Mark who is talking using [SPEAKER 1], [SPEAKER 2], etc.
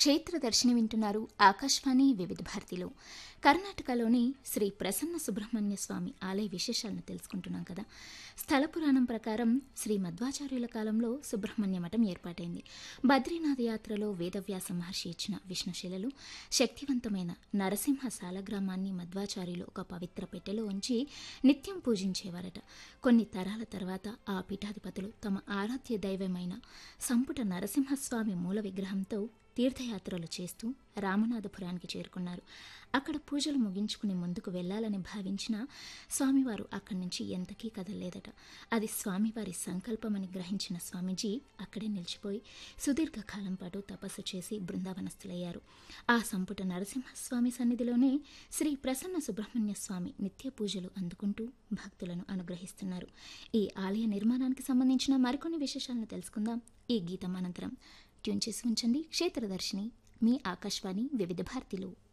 [SPEAKER 1] క్షేత్ర దర్శిని వింటున్నారు ఆకాశవాణి వివిధ భారతిలో కర్ణాటకలోని శ్రీ ప్రసన్న సుబ్రహ్మణ్య స్వామి ఆలయ విశేషాలను తెలుసుకుంటున్నాం కదా స్థల పురాణం ప్రకారం శ్రీ మధ్వాచార్యుల కాలంలో సుబ్రహ్మణ్య మఠం ఏర్పాటైంది బద్రీనాథ్ యాత్రలో వేదవ్యాస మహర్షి ఇచ్చిన విష్ణుశిలలు శక్తివంతమైన నరసింహ సాలగ్రామాన్ని మధ్వాచార్యులు ఒక పవిత్ర పెట్టెలో ఉంచి నిత్యం పూజించేవారట కొన్ని తరాల తర్వాత ఆ పీఠాధిపతులు తమ ఆరాధ్య దైవమైన సంపుట నరసింహస్వామి మూల విగ్రహంతో తీర్థయాత్రలు చేస్తూ రామనాథపురానికి చేరుకున్నారు అక్కడ పూజలు ముగించుకుని ముందుకు వెళ్లాలని భావించిన స్వామివారు అక్కడి నుంచి ఎంతకీ కదలలేదట అది స్వామివారి సంకల్పమని గ్రహించిన స్వామీజీ అక్కడే నిలిచిపోయి సుదీర్ఘకాలం పాటు తపస్సు చేసి బృందావనస్థులయ్యారు ఆ సంపుట నరసింహస్వామి సన్నిధిలోనే శ్రీ ప్రసన్న సుబ్రహ్మణ్య స్వామి నిత్య పూజలు అందుకుంటూ భక్తులను అనుగ్రహిస్తున్నారు ఈ ఆలయ నిర్మాణానికి సంబంధించిన మరికొన్ని విశేషాలను తెలుసుకుందాం ఈ గీతం అనంతరం ట్యూన్ చేసి ఉంచండి క్షేత్రదర్శిని మీ ఆకాశవాణి వివిధ భారతిలో